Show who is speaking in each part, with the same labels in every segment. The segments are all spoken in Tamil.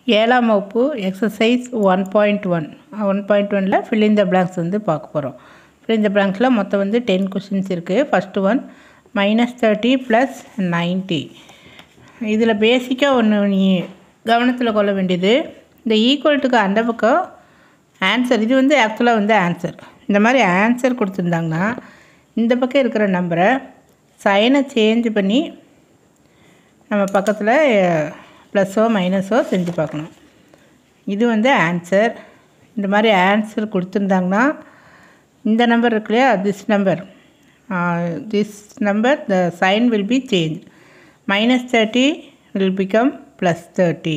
Speaker 1: ஏழாம் வகுப்பு exercise one point one one point ஒனில் ஃபில்லிங் த பிளாங்க்ஸ் வந்து பார்க்க போகிறோம் ஃபில்லிங் த பிளாங்க்ஸில் மொத்தம் வந்து டென் கொஷின்ஸ் இருக்குது first one minus thirty plus ninety இதில் பேசிக்காக ஒன்று நீ கவனத்தில் கொள்ள வேண்டியது இந்த ஈக்குவல்ட்டுக்கு அந்த பக்கம் ஆன்சர் இது வந்து ஆக்சுவலாக வந்து ஆன்சர் இந்த மாதிரி ஆன்சர் கொடுத்துருந்தாங்கன்னா இந்த பக்கம் இருக்கிற நம்பரை சைனை சேஞ்ச் பண்ணி நம்ம பக்கத்தில் ப்ளஸ்ஸோ மைனஸோ செஞ்சு பார்க்கணும் இது வந்து ஆன்சர் இந்த மாதிரி ஆன்சர் கொடுத்துருந்தாங்கன்னா இந்த நம்பர் இருக்கு இல்லையா this number this number the sign will be change minus thirty will become plus thirty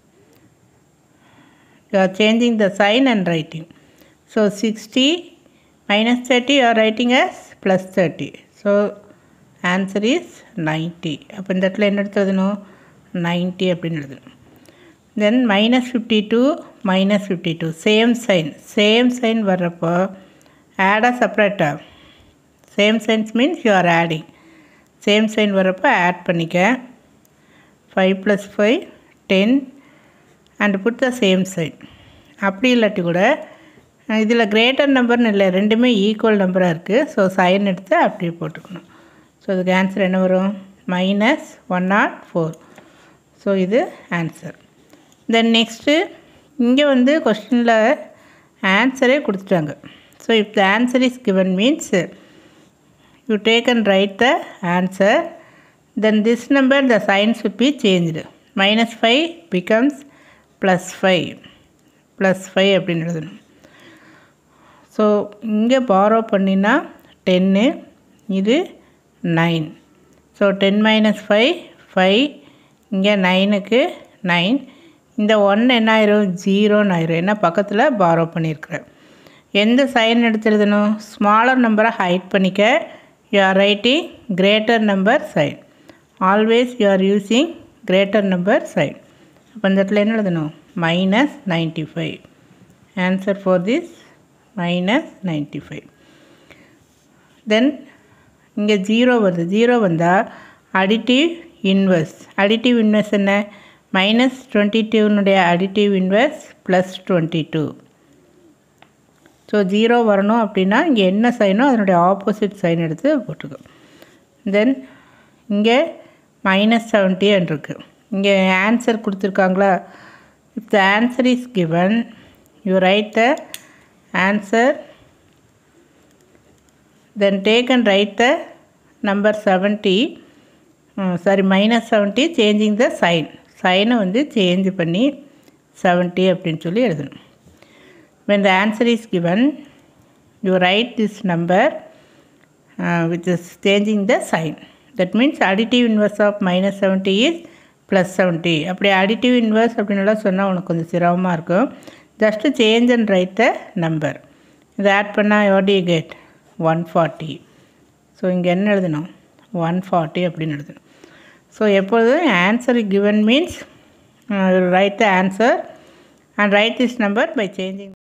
Speaker 1: you are changing the sign and writing. So 60 minus 30 you are writing as plus 30. So answer is 90. அப்போ இந்த இடத்துல என்ன எடுத்து எழுதணும் 90 அப்படின்னு எழுதணும் then minus fifty two minus fifty two same sign same sign வர்றப்போ ஆடா செப்பரேட்டா same signs means you are adding same sign வர்றப்போ ஆட் பண்ணிக்க five plus five ten and put the same sign அப்படி இல்லாட்டி கூட இதில் கிரேட்டர் நம்பர்னு இல்லை ரெண்டுமே ஈக்குவல் நம்பராக இருக்குது ஸோ சைன் எடுத்து அப்படியே போட்டுக்கணும் ஸோ இதுக்கு ஆன்சர் என்ன வரும் minus one naught four so இது ஆன்சர் தென் நெக்ஸ்ட்டு இங்கே வந்து கொஸ்டினில் ஆன்சரே கொடுத்துட்டாங்க so if the answer is given means you take and write the answer then this number the sign should be changed minus five becomes plus five plus five அப்படின்னு எழுதணும் ஸோ இங்கே பாரோ பண்ணினா டென்னு இது nine so ten minus five five இங்கே நைனுக்கு நைன் இந்த ஒன் என்ன ஆயிரும் ஜீரோன்னு ஆயிரும் ஏன்னா பக்கத்தில் பாரோ பண்ணியிருக்கிறேன் எந்த சைன் எடுத்து எழுதணும் ஸ்மாலர் நம்பரை ஹைட் பண்ணிக்க you are writing greater number sign always you are using greater number sign அப்போ இந்த இடத்துல என்ன எழுதணும் minus ninety five answer for this minus ninety five then இங்கே ஜீரோ வருது ஜீரோ வந்தால் அடிட்டிவ் இன்வெர்ஸ் அடிட்டிவ் இன்வெர்ஸ் என்ன மைனஸ் டுவெண்ட்டி டூனுடைய additive inverse plus twenty two so zero வரணும் அப்படின்னா இங்கே என்ன சைனோ அதனுடைய ஆப்போசிட் சைன் எடுத்து போட்டுக்கோ தென் இங்கே மைனஸ் செவன்ட்டி இருக்குது இங்கே ஆன்சர் கொடுத்துருக்காங்களா if the answer is given you write the answer then take and write the number seventy sorry minus seventy changing the sign சைனை வந்து சேஞ்ச் பண்ணி செவன்ட்டி அப்படின்னு சொல்லி எழுதணும் when the answer is given you write this number uh, which is changing the sign that means additive inverse of minus 70 is plus seventy அப்படி அடிட்டிவ் இன்வர்ஸ் அப்படின்னுலாம் சொன்னால் உனக்கு கொஞ்சம் சிரமமாக இருக்கும் just change and write the number இதை ஆட் பண்ணால் எவ்வளோ you get one forty so இங்கே என்ன எழுதணும் ஒன் ஃபார்ட்டி அப்படின்னு எழுதணும் ஸோ எப்பொழுதும் answer given means write the answer and write this number by changing